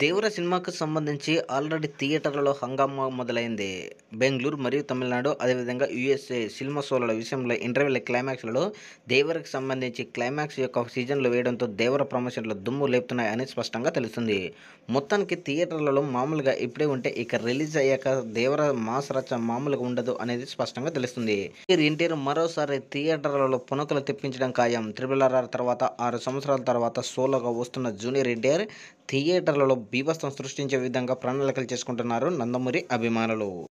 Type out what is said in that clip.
దేవర సినిమాకు సంబంధించి ఆల్రెడీ థియేటర్లలో హంగామా మొదలైంది బెంగళూరు మరియు తమిళనాడు అదేవిధంగా యూఎస్ఏ సినిమా షోల విషయంలో ఇంటర్వ్యూల క్లైమాక్స్లలో దేవరకు సంబంధించి క్లైమాక్స్ యొక్క సీజన్లు వేయడంతో దేవర ప్రమోషన్లు దుమ్ము లేపుతున్నాయని స్పష్టంగా తెలుస్తుంది మొత్తానికి థియేటర్లలో మామూలుగా ఇప్పుడే ఉంటే ఇక రిలీజ్ అయ్యాక దేవర మాస్ రచ్చ మామూలుగా ఉండదు అనేది స్పష్టంగా తెలుస్తుంది ఎన్టీఆర్ మరోసారి థియేటర్లలో పునకలు తెప్పించడం ఖాయం త్రిబుల్ ఆర్ తర్వాత ఆరు సంవత్సరాల తర్వాత సోలోగా వస్తున్న జూనియర్ ఎన్టీఆర్ థియేటర్లలో బీభత్సం సృష్టించే విధంగా ప్రణాళికలు చేసుకుంటున్నారు నందమూరి అభిమానులు